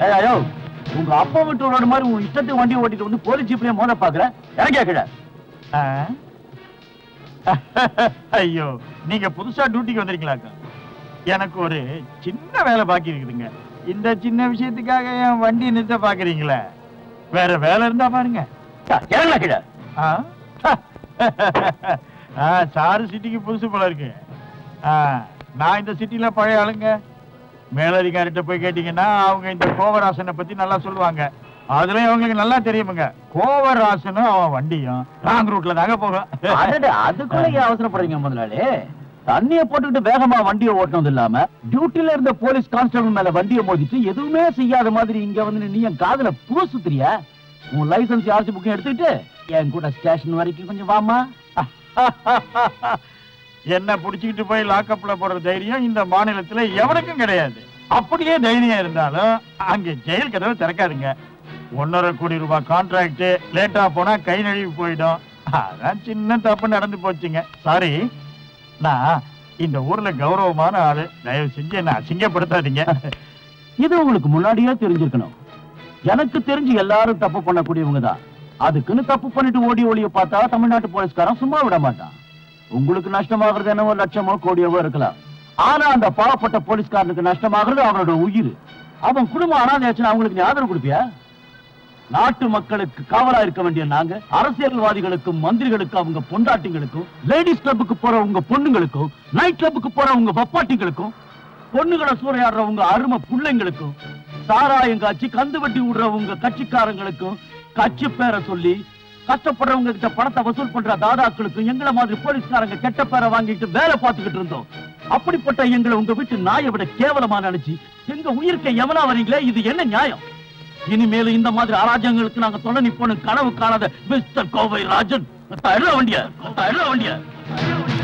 ஏயோ உங்க அப்பா வீட்டு ரோடு மாதிரி உன் இஷ்டத்துக்கு வண்டி ஓட்டிட்டு வந்து போலீஸ் ஜீப்லயே மோத பாக்குற இறங்கியா கீழே ஆ? ஐயோ நீங்க புதுசா டியூட்டிக்கு வந்திருக்கீங்களாக்கா எனக்கு ஒரு சின்ன வேலை பாக்கி இருக்குதுங்க இந்த சின்ன விஷயத்துக்காக என் வண்டி நிறுத்த பாக்குறீங்களே வேற வேலை இருந்தா பாருங்க இறங்கல கீழே ஆ? ஆ, சாரு சிட்டிக்கு புதுசு போல இருக்கு ஆ, நான் இந்த சிட்டில பழைய ஆளுங்க மேலதிகாரிட்ட போய் கேட்டீங்கன்னா அவங்க இந்த கோவராசனை பத்தி நல்லா சொல்லுவாங்க அதுலயும் அவங்களுக்கு நல்லா தெரியுமுங்க கோவராசனும் அவன் வண்டியும் ராங் ரூட்ல தாங்க போகும் அடடே, அதுக்குள்ள ஏன் அவசரப்படுறீங்க முதலாளி தண்ணிய போட்டுக்கிட்டு வேகமா வண்டியை ஓட்டினது இல்லாம டியூட்டில இருந்த போலீஸ் கான்ஸ்டபிள் மேல வண்டியை மோதிட்டு எதுவுமே செய்யாத மாதிரி இங்க வந்து நீ என் காதுல பூ சுத்துறியா உன் லைசன்ஸ் ஆர்சி புக்கையும் எடுத்துக்கிட்டு என் கூட ஸ்டேஷன் வரைக்கும் கொஞ்சம் வாமா என்ன புடிச்சுக்கிட்டு போய் லாக்கப்ல போடுற தைரியம் இந்த மாநிலத்துல எவனுக்கும் கிடையாது அப்படியே தைரியம் இருந்தாலும் அங்க ஜெயில் கதவை திறக்காதுங்க ஒன்னரை கோடி ரூபாய் கான்ட்ராக்ட் லேட்டா போனா கை நழுவி போயிடும் அதான் சின்ன தப்பு நடந்து போச்சுங்க சாரி நான் இந்த ஊர்ல கௌரவமான ஆளு தயவு செஞ்சு என்ன அசிங்கப்படுத்தாதீங்க இது உங்களுக்கு முன்னாடியே தெரிஞ்சிருக்கணும் எனக்கு தெரிஞ்சு எல்லாரும் தப்பு பண்ணக்கூடியவங்க தான் அதுக்குன்னு தப்பு பண்ணிட்டு ஓடி ஓடிய பார்த்தா தமிழ்நாட்டு போலீஸ்காரன் சும்மா விட மாட்டான் உங்களுக்கு நஷ்டமாகிறது என்னவோ லட்சமோ கோடியவோ இருக்கலாம் ஆனா அந்த பாவப்பட்ட போலீஸ்காரனுக்கு நஷ்டமாகிறது அவனோட உயிர் அவன் குடும்பம் அனாதையாச்சுன்னா அவங்களுக்கு நீ ஆதரவு கொடுப்பியா நாட்டு மக்களுக்கு காவலா இருக்க வேண்டிய நாங்க அரசியல்வாதிகளுக்கும் மந்திரிகளுக்கும் அவங்க பொண்டாட்டிங்களுக்கும் லேடிஸ் கிளப்புக்கு போற உங்க பொண்ணுங்களுக்கும் நைட் கிளப்புக்கு போற உங்க பப்பாட்டிங்களுக்கும் பொண்ணுகளை சூறையாடுற உங்க அருமை பிள்ளைங்களுக்கும் சாராயம் காய்ச்சி கந்து வெட்டி விடுற உங்க கட்சிக்காரங்களுக்கும் கட்சி பேரை சொல்லி கஷ்டப்படுறவங்க கிட்ட பணத்தை வசூல் பண்ற தாதாக்களுக்கும் எங்களை மாதிரி போலீஸ்காரங்க கெட்ட பேரை வாங்கிட்டு வேலை பார்த்துக்கிட்டு இருந்தோம் அப்படிப்பட்ட எங்களை உங்க வீட்டு நாயை விட கேவலமா நினைச்சு எங்க உயிருக்கு எவனா வரீங்களே இது என்ன நியாயம் இனிமேல் இந்த மாதிரி அராஜகங்களுக்கு நாங்க தொலை நிப்போன்னு கனவு காணாத மிஸ்டர் கோவை ராஜன் தள்ள வண்டிய தள்ள வண்டிய